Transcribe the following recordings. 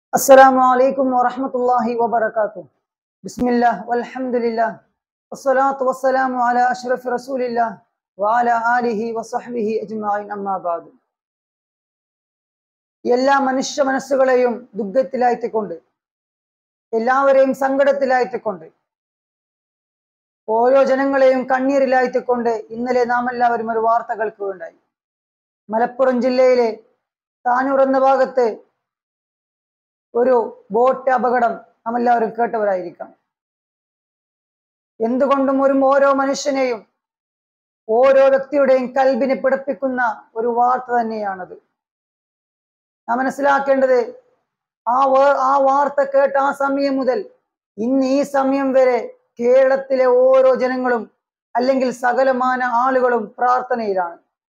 السلام عليكم ورحمة الله وبركاته بسم الله والحمد لله والصلاة والسلام على أشرف رسول الله وعلى آله وصحبه أجمعين أما بعد എല്ലാ മനുഷ്യ മനസ്സുകളെയും ദുഃഖത്തിലായിക്കൊണ്ട് എല്ലാവരെയും സങ്കടത്തിലായിക്കൊണ്ട് ഓരോ ജനങ്ങളെയും കണ്ണീരിലായിക്കൊണ്ട് ഇന്നലെ നാം എല്ലാവരും ഒരു വാർത്ത കേൾക്കുകയുണ്ടായി മലപ്പുറം ജില്ലയിലെ താനൂർ എന്ന ഭാഗത്ത് ഒരു ബോട്ട് അപകടം നാം എല്ലാവരും കേട്ടവരായിരിക്കാം എന്തുകൊണ്ടും ഒരു ഓരോ മനുഷ്യനെയും ഓരോ വ്യക്തിയുടെയും കൽബിനെ പിടപ്പിക്കുന്ന ഒരു വാർത്ത തന്നെയാണത് നാം മനസ്സിലാക്കേണ്ടത് ആ വാ- ആ വാർത്ത കേട്ട ആ സമയം മുതൽ ഇന്ന് ഈ സമയം വരെ കേരളത്തിലെ ഓരോ ജനങ്ങളും അല്ലെങ്കിൽ സകലമാന ആളുകളും പ്രാർത്ഥനയിലാണ്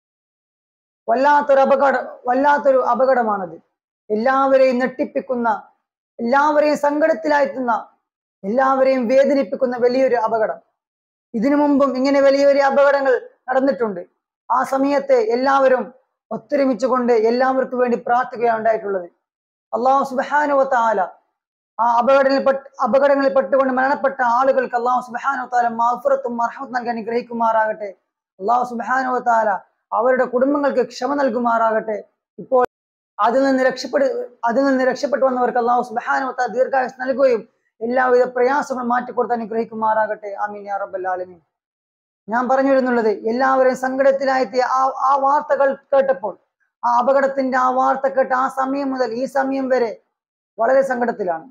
വല്ലാത്തൊരു അപകട വല്ലാത്തൊരു അപകടമാണത് എല്ലാവരെയും നെട്ടിപ്പിക്കുന്ന എല്ലാവരെയും സങ്കടത്തിലാഴ്ത്തുന്ന എല്ലാവരെയും വേദനിപ്പിക്കുന്ന വലിയൊരു അപകടം ഇതിനു മുമ്പും ഇങ്ങനെ വലിയ വലിയ അപകടങ്ങൾ നടന്നിട്ടുണ്ട് ആ സമയത്ത് എല്ലാവരും ഒത്തൊരുമിച്ചുകൊണ്ട് എല്ലാവർക്കും വേണ്ടി പ്രാർത്ഥിക്കുകയാണ് ഉണ്ടായിട്ടുള്ളത് അള്ളാഹു സുബാനുവത്ത ആല ആ അപകടങ്ങളിൽ പെട്ട് അപകടങ്ങളിൽ പെട്ടുകൊണ്ട് മരണപ്പെട്ട ആളുകൾക്ക് അള്ളാഹു സുബാനു താല മാഫുറത്തും അർഹത്ത് നൽകി അനുഗ്രഹിക്കുമാറാകട്ടെ അള്ളാഹു സുബാനു താല അവരുടെ കുടുംബങ്ങൾക്ക് ക്ഷമ നൽകുമാറാകട്ടെ ഇപ്പോൾ അതിൽ നിന്ന് രക്ഷപ്പെടു അതിൽ നിന്ന് രക്ഷപ്പെട്ടു വന്നവർക്ക് അള്ളാഹു സുബാനു താല ദീർഘായുസ് നൽകുകയും എല്ലാവിധ പ്രയാസങ്ങളും മാറ്റിക്കൊടുത്ത് അനുഗ്രഹിക്കുമാറാകട്ടെ ആമീൻ യാ റബ്ബൽ ആലമീൻ ഞാൻ പറഞ്ഞു വരുന്നുള്ളത് എല്ലാവരെയും സങ്കടത്തിലായെത്തിയ ആ ആ വാർത്തകൾ കേട്ടപ്പോൾ ആ അപകടത്തിന്റെ ആ വാർത്ത കേട്ട ആ സമയം മുതൽ ഈ സമയം വരെ വളരെ സങ്കടത്തിലാണ്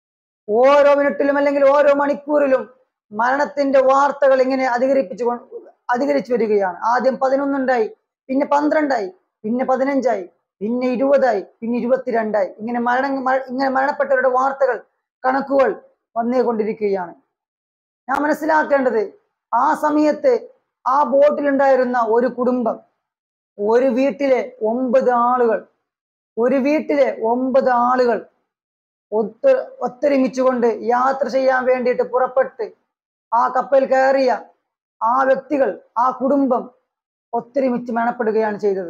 ഓരോ മിനിറ്റിലും അല്ലെങ്കിൽ ഓരോ മണിക്കൂറിലും മരണത്തിന്റെ വാർത്തകൾ ഇങ്ങനെ അധികരിപ്പിച്ചു കൊ- അധികരിച്ചു വരികയാണ് ആദ്യം പതിനൊന്നുണ്ടായി പിന്നെ പന്ത്രണ്ടായി പിന്നെ പതിനഞ്ചായി പിന്നെ ഇരുപതായി പിന്നെ ഇരുപത്തിരണ്ടായി ഇങ്ങനെ മരണ മ- ഇങ്ങനെ മരണപ്പെട്ടവരുടെ വാർത്തകൾ കണക്കുകൾ വന്നുകൊണ്ടിരിക്കുകയാണ് ഞാൻ മനസ്സിലാക്കേണ്ടത് ആ സമയത്ത് ആ ബോട്ടിലുണ്ടായിരുന്ന ഒരു കുടുംബം ഒരു വീട്ടിലെ ഒമ്പത് ആളുകൾ ഒരു വീട്ടിലെ ഒമ്പത് ആളുകൾ ഒത്ത് ഒത്തൊരുമിച്ചുകൊണ്ട് യാത്ര ചെയ്യാൻ വേണ്ടിയിട്ട് പുറപ്പെട്ട് ആ കപ്പൽ കയറിയ ആ വ്യക്തികൾ ആ കുടുംബം ഒത്തൊരുമിച്ച് മരണപ്പെടുകയാണ് ചെയ്തത്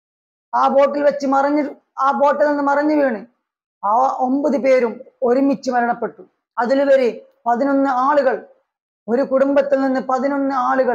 ആ ബോട്ടിൽ വെച്ച് മറിഞ്ഞു ആ ബോട്ടിൽ നിന്ന് മറിഞ്ഞു വീണ് ആ ഒമ്പത് പേരും ഒരുമിച്ച് മരണപ്പെട്ടു അതിലുപരി പതിനൊന്ന് ആളുകൾ ഒരു കുടുംബത്തിൽ നിന്ന് പതിനൊന്ന് ആളുകൾ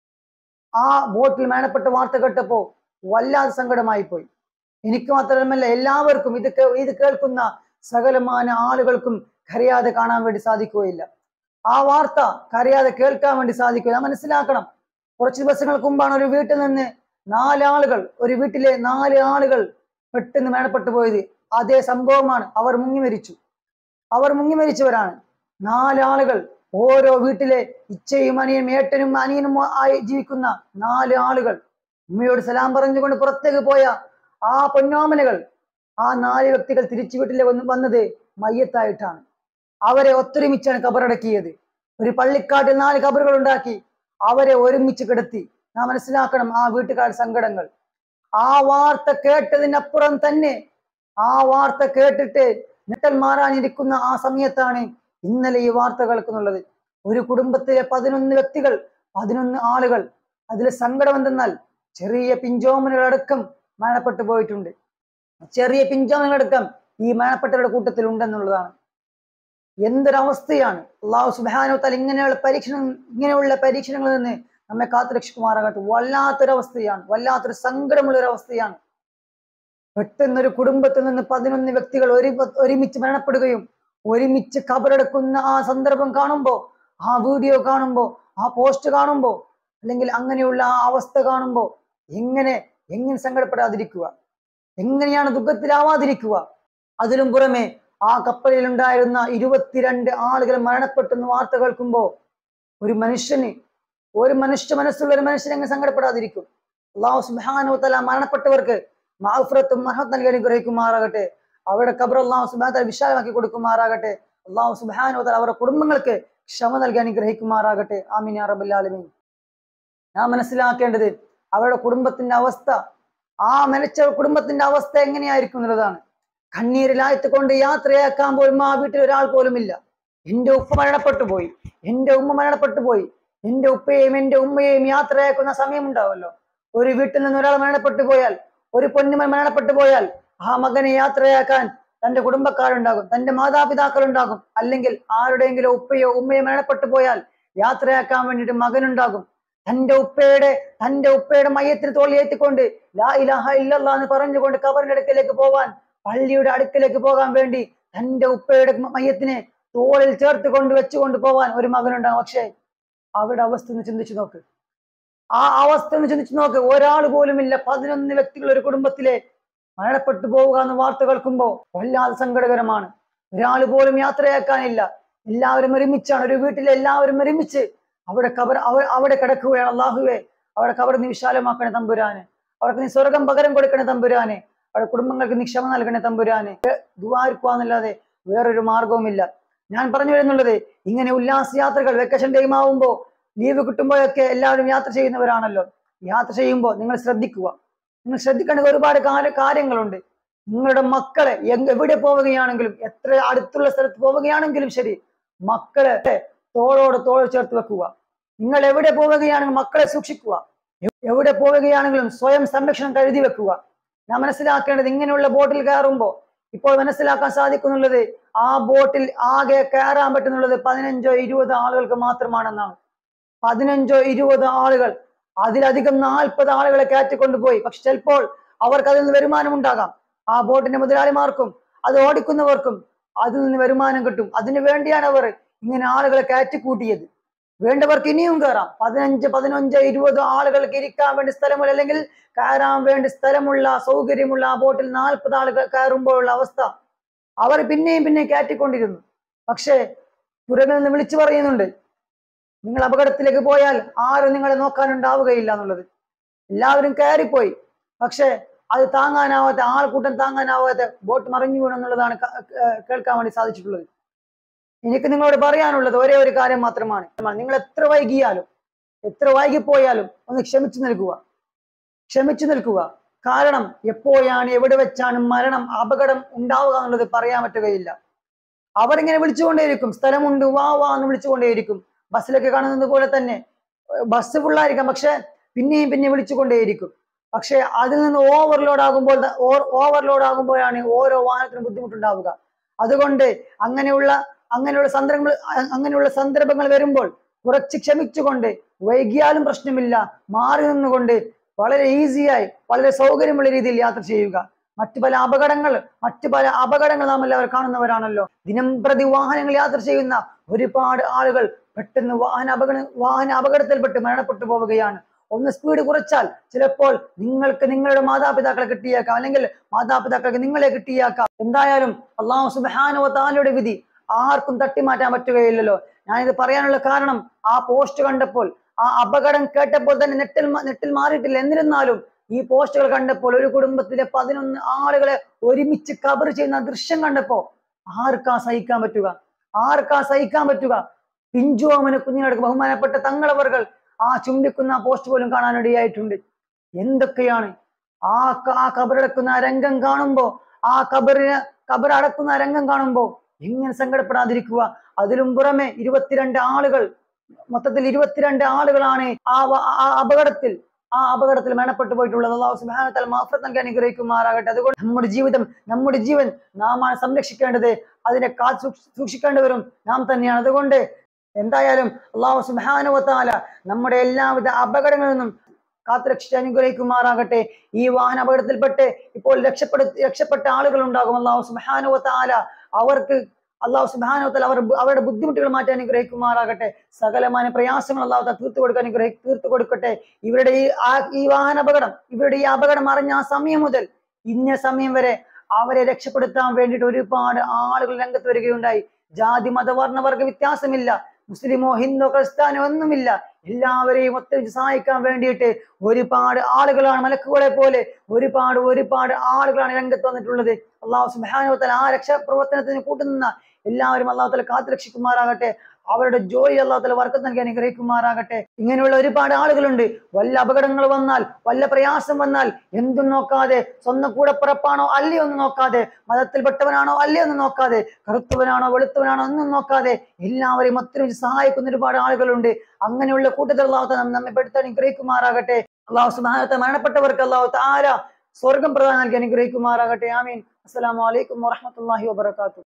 ആ ബോട്ടിൽ മരണപ്പെട്ട വാർത്ത കേട്ടപ്പോ വല്ലാതെ സങ്കടമായി പോയി എനിക്ക് മാത്രമല്ല എല്ലാവർക്കും ഇത് കേ- ഇത് കേൾക്കുന്ന സകലമാന ആളുകൾക്കും കരയാതെ കാണാൻ വേണ്ടി സാധിക്കുകയില്ല ആ വാർത്ത കരയാതെ കേൾക്കാൻ വേണ്ടി സാധിക്കുക മനസ്സിലാക്കണം കുറച്ച് ദിവസങ്ങൾക്ക് മുമ്പാണ് ഒരു വീട്ടിൽ നിന്ന് നാലാളുകൾ ഒരു വീട്ടിലെ നാല് ആളുകൾ പെട്ടെന്ന് മരണപ്പെട്ടു പോയത് അതേ സംഭവമാണ് അവർ മുങ്ങി മരിച്ചു അവർ മുങ്ങി മരിച്ചവരാണ് നാലാളുകൾ ഓരോ വീട്ടിലെ ഇച്ചയും അനിയനും ഏട്ടനും അനിയനും ആയി ജീവിക്കുന്ന നാല് ആളുകൾ ഉമ്മയോട് സലാം പറഞ്ഞുകൊണ്ട് പുറത്തേക്ക് പോയ ആ പൊന്നോമനകൾ ആ നാല് വ്യക്തികൾ തിരിച്ചു വീട്ടിലെ വന്ന് വന്നത് മയ്യത്തായിട്ടാണ് അവരെ ഒത്തൊരുമിച്ചാണ് കബറടക്കിയത് ഒരു പള്ളിക്കാട്ടിൽ നാല് കബറുകൾ ഉണ്ടാക്കി അവരെ ഒരുമിച്ച് കിടത്തി നാം മനസ്സിലാക്കണം ആ വീട്ടുകാർ സങ്കടങ്ങൾ ആ വാർത്ത കേട്ടതിനപ്പുറം തന്നെ ആ വാർത്ത കേട്ടിട്ട് ഞെട്ടൽ മാറാനിരിക്കുന്ന ആ സമയത്താണ് ഇന്നലെ ഈ വാർത്ത കേൾക്കുന്നുള്ളത് ഒരു കുടുംബത്തിലെ പതിനൊന്ന് വ്യക്തികൾ പതിനൊന്ന് ആളുകൾ അതിൽ സങ്കടം എന്തെന്നാൽ ചെറിയ പിഞ്ചോമനുകളടക്കം മരണപ്പെട്ടു പോയിട്ടുണ്ട് ചെറിയ പിഞ്ചോമനുകളടക്കം ഈ മരണപ്പെട്ടവരുടെ കൂട്ടത്തിൽ ഉണ്ടെന്നുള്ളതാണ് എന്തൊരവസ്ഥയാണ് അള്ളാഹു സുബാനോ തല ഇങ്ങനെയുള്ള പരീക്ഷണം ഇങ്ങനെയുള്ള പരീക്ഷണങ്ങളിൽ നിന്ന് നമ്മെ കാത്തുരക്ഷിക്കുമാറാകട്ടെ വല്ലാത്തൊരവസ്ഥയാണ് വല്ലാത്തൊരു സങ്കടമുള്ള ഒരു അവസ്ഥയാണ് പെട്ടെന്നൊരു കുടുംബത്തിൽ നിന്ന് പതിനൊന്ന് വ്യക്തികൾ ഒരു ഒരുമിച്ച് മരണപ്പെടുകയും ഒരുമിച്ച് കബറെടുക്കുന്ന ആ സന്ദർഭം കാണുമ്പോൾ ആ വീഡിയോ കാണുമ്പോൾ ആ പോസ്റ്റ് കാണുമ്പോൾ അല്ലെങ്കിൽ അങ്ങനെയുള്ള ആ അവസ്ഥ കാണുമ്പോൾ എങ്ങനെ എങ്ങനെ സങ്കടപ്പെടാതിരിക്കുക എങ്ങനെയാണ് ദുഃഖത്തിലാവാതിരിക്കുക അതിലും പുറമെ ആ കപ്പലിൽ ഉണ്ടായിരുന്ന ഇരുപത്തിരണ്ട് ആളുകൾ മരണപ്പെട്ടെന്ന് വാർത്ത കേൾക്കുമ്പോൾ ഒരു മനുഷ്യന് ഒരു മനുഷ്യ മനസ്സുള്ള ഒരു മനുഷ്യൻ എങ്ങനെ സങ്കടപ്പെടാതിരിക്കും അള്ളാഹു സുബാനു തല മരണപ്പെട്ടവർക്ക് മാഫ്രത്തും മഹത്ത് നൽകി അനുഗ്രഹിക്കുമാറാകട്ടെ അവരുടെ ഖബർ അള്ളാഹു സുബാന തല വിശാലമാക്കി കൊടുക്കുമാറാകട്ടെ അള്ളാഹു സുബാനു തല അവരുടെ കുടുംബങ്ങൾക്ക് ക്ഷമ നൽകി അനുഗ്രഹിക്കുമാറാകട്ടെ ആമീൻ യാ റബ്ബൽ ആലമീൻ ഞാൻ മനസ്സിലാക്കേണ്ടത് അവരുടെ കുടുംബത്തിന്റെ അവസ്ഥ ആ മരിച്ച കുടുംബത്തിന്റെ അവസ്ഥ എങ്ങനെയായിരിക്കും എന്നുള്ളതാണ് കണ്ണീരിലായത്തുകൊണ്ട് യാത്രയാക്കാൻ പോലും ആ വീട്ടിൽ ഒരാൾ പോലും ഇല്ല എന്റെ ഉപ്പ മരണപ്പെട്ടു പോയി എന്റെ ഉമ്മ മരണപ്പെട്ടു പോയി എന്റെ ഉപ്പയെയും എന്റെ ഉമ്മയെയും യാത്രയാക്കുന്ന സമയമുണ്ടാവുമല്ലോ ഒരു വീട്ടിൽ നിന്ന് ഒരാൾ മരണപ്പെട്ടു പോയാൽ ഒരു പൊന്നുമൻ മരണപ്പെട്ടു പോയാൽ ആ മകനെ യാത്രയാക്കാൻ തന്റെ കുടുംബക്കാരുണ്ടാകും തന്റെ മാതാപിതാക്കളുണ്ടാകും അല്ലെങ്കിൽ ആരുടെയെങ്കിലും ഉപ്പയോ ഉമ്മയോ മരണപ്പെട്ടു പോയാൽ യാത്രയാക്കാൻ വേണ്ടിയിട്ട് മകനുണ്ടാകും തന്റെ ഉപ്പയുടെ തന്റെ ഉപ്പയുടെ മയത്തിൽ തോളിയേറ്റിക്കൊണ്ട് ലാ ഇലാഹ ഇല്ലല്ലാ എന്ന് പറഞ്ഞുകൊണ്ട് കബറിന്റെ അടുക്കലേക്ക് പോവാൻ പള്ളിയുടെ അടുക്കലേക്ക് പോകാൻ വേണ്ടി തന്റെ ഉപ്പയുടെ മയത്തിനെ തോളിൽ ചേർത്ത് കൊണ്ട് വെച്ചുകൊണ്ട് പോവാൻ ഒരു മകനുണ്ടാകും പക്ഷേ അവിടെ അവസ്ഥ ഒന്ന് ചിന്തിച്ചു നോക്ക് ആ അവസ്ഥ ഒന്ന് ചിന്തിച്ചു നോക്ക് ഒരാൾ പോലുമില്ല പതിനൊന്ന് വ്യക്തികൾ ഒരു കുടുംബത്തിലെ മരണപ്പെട്ടു പോവുക എന്ന വാർത്ത കേൾക്കുമ്പോ വല്ലാതെ സങ്കടകരമാണ് ഒരാൾ പോലും യാത്രയാക്കാനില്ല എല്ലാവരും ഒരുമിച്ചാണ് ഒരു വീട്ടിലെ എല്ലാവരും ഒരുമിച്ച് അവിടെ കബർ അവ- അവിടെ കിടക്കുകയാണ് അള്ളാഹുവേ അവിടെ കബർ നീ വിശാലമാക്കണേ തമ്പുരാന് അവർക്ക് നീ സ്വർഗം പകരം കൊടുക്കണേ തമ്പുരാനെ അവിടെ കുടുംബങ്ങൾക്ക് നീ ക്ഷമ നൽകണേ തമ്പുരാനെ ദുവാരിക്കുവാന്നല്ലാതെ വേറൊരു മാർഗവുമില്ല ഞാൻ പറഞ്ഞു വരുന്നുള്ളത് ഇങ്ങനെ ഉല്ലാസ യാത്രകൾ വെക്കേഷൻ ടൈം ആവുമ്പോ ലീവ് കിട്ടുമ്പോഴൊക്കെ എല്ലാവരും യാത്ര ചെയ്യുന്നവരാണല്ലോ യാത്ര ചെയ്യുമ്പോൾ നിങ്ങൾ ശ്രദ്ധിക്കുക നിങ്ങൾ ശ്രദ്ധിക്കേണ്ട ഒരുപാട് കാര്യ- കാര്യങ്ങളുണ്ട് നിങ്ങളുടെ മക്കളെ എങ് എവിടെ പോവുകയാണെങ്കിലും എത്ര അടുത്തുള്ള സ്ഥലത്ത് പോവുകയാണെങ്കിലും ശരി മക്കളെ തോളോട് തോൾ ചേർത്ത് വെക്കുക നിങ്ങൾ എവിടെ പോവുകയാണെങ്കിലും മക്കളെ സൂക്ഷിക്കുക എവ്- എവിടെ പോവുകയാണെങ്കിലും സ്വയം സംരക്ഷണം കരുതി വെക്കുക ഞാൻ മനസ്സിലാക്കേണ്ടത് ഇങ്ങനെയുള്ള ബോട്ടിൽ കയറുമ്പോൾ ഇപ്പോൾ മനസ്സിലാക്കാൻ സാധിക്കുന്നുള്ളത് ആ ബോട്ടിൽ ആകെ കയറാൻ പറ്റുന്നുള്ളത് പതിനഞ്ചോ ഇരുപതോ ആളുകൾക്ക് മാത്രമാണെന്നാണ് പതിനഞ്ചോ ഇരുപതോ ആളുകൾ അതിലധികം നാൽപ്പത് ആളുകളെ കയറ്റിക്കൊണ്ടുപോയി പക്ഷെ ചിലപ്പോൾ അവർക്ക് അതിൽ നിന്ന് വരുമാനം ഉണ്ടാകാം ആ ബോട്ടിന്റെ മുതലാളിമാർക്കും അത് ഓടിക്കുന്നവർക്കും അതിൽ നിന്ന് വരുമാനം കിട്ടും അതിനു വേണ്ടിയാണ് അവർ ഇങ്ങനെ ആളുകളെ കയറ്റിക്കൂട്ടിയത് വേണ്ടവർക്ക് ഇനിയും കയറാം പതിനഞ്ച് പതിനഞ്ച് ഇരുപത് ആളുകൾക്ക് ഇരിക്കാൻ വേണ്ടി സ്ഥലമുള്ള അല്ലെങ്കിൽ കയറാൻ വേണ്ടി സ്ഥലമുള്ള സൗകര്യമുള്ള ആ ബോട്ടിൽ നാൽപ്പത് ആളുകൾ കയറുമ്പോഴുള്ള അവസ്ഥ അവർ പിന്നെയും പിന്നെയും കയറ്റിക്കൊണ്ടിരുന്നു പക്ഷേ പുറമെ നിന്ന് വിളിച്ചു പറയുന്നുണ്ട് നിങ്ങൾ അപകടത്തിലേക്ക് പോയാൽ ആരും നിങ്ങളെ നോക്കാനുണ്ടാവുകയില്ല എന്നുള്ളത് എല്ലാവരും കയറിപ്പോയി പക്ഷെ അത് താങ്ങാനാവാത്ത ആൾക്കൂട്ടം താങ്ങാനാവാത്ത ബോട്ട് മറിഞ്ഞു വീണു എന്നുള്ളതാണ് ക- ഏർ കേൾക്കാൻ വേണ്ടി സാധിച്ചിട്ടുള്ളത് എനിക്ക് നിങ്ങളോട് പറയാനുള്ളത് ഒരേ ഒരു കാര്യം മാത്രമാണ് നിങ്ങൾ എത്ര വൈകിയാലും എത്ര വൈകിപ്പോയാലും ഒന്ന് ക്ഷമിച്ചു നിൽക്കുക ക്ഷമിച്ചു നിൽക്കുക കാരണം എപ്പോഴാണ് എവിടെ വെച്ചാണ് മരണം അപകടം ഉണ്ടാവുക എന്നുള്ളത് പറയാൻ പറ്റുകയില്ല അവരിങ്ങനെ വിളിച്ചുകൊണ്ടേയിരിക്കും സ്ഥലമുണ്ട് വാ വാ എന്ന് വിളിച്ചുകൊണ്ടേയിരിക്കും ബസ്സിലൊക്കെ കാണുന്നത് പോലെ തന്നെ ഏർ ബസ് ഫുള്ളായിരിക്കാം പക്ഷെ പിന്നെയും പിന്നെയും വിളിച്ചുകൊണ്ടേയിരിക്കും പക്ഷെ അതിൽ നിന്ന് ഓവർലോഡ് ആകുമ്പോൾ ഓവർലോഡ് ആകുമ്പോഴാണ് ഓരോ വാഹനത്തിനും ബുദ്ധിമുട്ടുണ്ടാവുക അതുകൊണ്ട് അങ്ങനെയുള്ള അങ്ങനെയുള്ള സന്ദർഭങ്ങൾ അ- അങ്ങനെയുള്ള സന്ദർഭങ്ങൾ വരുമ്പോൾ കുറച്ച് ക്ഷമിച്ചുകൊണ്ട് വൈകിയാലും പ്രശ്നമില്ല മാറി നിന്നുകൊണ്ട് വളരെ ഈസിയായി വളരെ സൗകര്യമുള്ള രീതിയിൽ യാത്ര ചെയ്യുക മറ്റു പല അപകടങ്ങൾ മറ്റു പല അപകടങ്ങൾ നാം എല്ലാവരും കാണുന്നവരാണല്ലോ ദിനം പ്രതി വാഹനങ്ങൾ യാത്ര ചെയ്യുന്ന ഒരുപാട് ആളുകൾ പെട്ടെന്ന് വാഹന അപകട വാഹന അപകടത്തിൽപ്പെട്ട് മരണപ്പെട്ടു പോവുകയാണ് ഒന്ന് സ്പീഡ് കുറച്ചാൽ ചിലപ്പോൾ നിങ്ങൾക്ക് നിങ്ങളുടെ മാതാപിതാക്കളെ കിട്ടിയേക്കാം അല്ലെങ്കിൽ മാതാപിതാക്കൾക്ക് നിങ്ങളെ കിട്ടിയേക്കാം എന്തായാലും അള്ളാഹു സുബാനുവ താലയുടെ വിധി ആർക്കും തട്ടിമാറ്റാൻ പറ്റുകയില്ലല്ലോ ഞാനിത് പറയാനുള്ള കാരണം ആ പോസ്റ്റ് കണ്ടപ്പോൾ ആ അപകടം കേട്ടപ്പോൾ തന്നെ നെട്ടിൽ മാ- നെട്ടിൽ മാറിയിട്ടില്ല എന്നിരുന്നാലും ഈ പോസ്റ്റുകൾ കണ്ടപ്പോൾ ഒരു കുടുംബത്തിലെ പതിനൊന്ന് ആളുകളെ ഒരുമിച്ച് കവർ ചെയ്യുന്ന ദൃശ്യം കണ്ടപ്പോ ആർക്കാ സഹിക്കാൻ പറ്റുക ആർക്കാ സഹിക്കാൻ പറ്റുക പിഞ്ചു അമ്മന് കുഞ്ഞുങ്ങൾക്ക് ബഹുമാനപ്പെട്ട തങ്ങളവർകൾ ആ ചുംബിക്കുന്ന ആ പോസ്റ്റ് പോലും കാണാനിടയായിട്ടുണ്ട് എന്തൊക്കെയാണ് ആ ക- ആ കബറടക്കുന്ന ആ രംഗം കാണുമ്പോ ആ കബറിന് കബർ അടക്കുന്ന ആ രംഗം കാണുമ്പോ എങ്ങനെ സങ്കടപ്പെടാതിരിക്കുക അതിലും പുറമെ ഇരുപത്തിരണ്ട് ആളുകൾ മൊത്തത്തിൽ ഇരുപത്തിരണ്ട് ആളുകളാണ് ആ വ- ആ അപകടത്തിൽ ആ അപകടത്തിൽ മരണപ്പെട്ടു പോയിട്ടുള്ളത് അള്ളാഹു സുബ്ഹാനഹു മാഫ്രത്ത് നൽകി അനുഗ്രഹിക്കുമാറാകട്ടെ അതുകൊണ്ട് നമ്മുടെ ജീവിതം നമ്മുടെ ജീവൻ നാമാണ് സംരക്ഷിക്കേണ്ടത് അതിനെ കാത്തു സൂക്ഷി- സൂക്ഷിക്കേണ്ടവരും നാം തന്നെയാണ് അതുകൊണ്ട് എന്തായാലും അള്ളാഹു സുബാനുവത്താല നമ്മുടെ എല്ലാവിധ അപകടങ്ങളിൽ നിന്നും കാത്തുരക്ഷിച്ച് അനുഗ്രഹിക്കുമാറാകട്ടെ ഈ വാഹന അപകടത്തിൽപ്പെട്ട് ഇപ്പോൾ രക്ഷപ്പെടു രക്ഷപ്പെട്ട ആളുകൾ ഉണ്ടാകും അള്ളാഹു സുബാനുവത്താല അവർക്ക് അള്ളാഹു സുബാനുവത്താല അവർ അവരുടെ ബുദ്ധിമുട്ടുകൾ മാറ്റാൻ അനുഗ്രഹിക്കുമാറാകട്ടെ സകലമായ പ്രയാസങ്ങൾ അള്ളാഹു താല തീർത്തു കൊടുക്കാൻ അനുഗ്രഹി തീർത്തു കൊടുക്കട്ടെ ഇവരുടെ ഈ ആ- ഈ വാഹന അപകടം ഇവരുടെ ഈ അപകടം അറിഞ്ഞ ആ സമയം മുതൽ ഇന്ന സമയം വരെ അവരെ രക്ഷപ്പെടുത്താൻ വേണ്ടിയിട്ട് ഒരുപാട് ആളുകൾ രംഗത്ത് വരികയുണ്ടായി ജാതി മത വർണ്ണവർഗ വ്യത്യാസമില്ല മുസ്ലിമോ ഹിന്ദോ ക്രിസ്ത്യാനോ ഒന്നുമില്ല എല്ലാവരെയും ഒത്തൊരുമിച്ച് സഹായിക്കാൻ വേണ്ടിയിട്ട് ഒരുപാട് ആളുകളാണ് മലക്കുകളെ പോലെ ഒരുപാട് ഒരുപാട് ആളുകളാണ് രംഗത്ത് വന്നിട്ടുള്ളത് അള്ളാഹു സുബാനുവത്തല ആ രക്ഷാപ്രവർത്തനത്തിന് കൂട്ടുനിന്ന എല്ലാവരും അള്ളാഹു തല കാത്തു രക്ഷിക്കുമാറാകട്ടെ അവരുടെ ജോലി അള്ളാഹു തല വർക്കം നൽകി അനുഗ്രഹിക്കുമാറാകട്ടെ ഇങ്ങനെയുള്ള ഒരുപാട് ആളുകളുണ്ട് വല്ല അപകടങ്ങൾ വന്നാൽ വല്ല പ്രയാസം വന്നാൽ എന്തും നോക്കാതെ സ്വന്തം കൂടപ്പിറപ്പാണോ അല്ലയോ എന്ന് നോക്കാതെ മതത്തിൽപ്പെട്ടവനാണോ അല്ലയോ എന്ന് നോക്കാതെ കറുത്തവനാണോ വെളുത്തവനാണോ ഒന്നും നോക്കാതെ എല്ലാവരെയും ഒത്തൊരുമിച്ച് സഹായിക്കുന്ന ഒരുപാട് ആളുകളുണ്ട് അങ്ങനെയുള്ള കൂട്ടത്തിൽ അള്ളാഹു തആല നമ്മെ പെടുത്താൻ അനുഗ്രഹിക്കുമാറാകട്ടെ അള്ളാഹു സുബ്ഹാനഹു വ തആല മരണപ്പെട്ടവർക്ക് അള്ളാഹു താര സ്വർഗം പ്രദാനം നൽകി അനുഗ്രഹിക്കുമാറാകട്ടെ ആമീൻ അസ്സലാമു അലൈക്കും വറഹ്മത്തുള്ളാഹി വബറകാതുഹു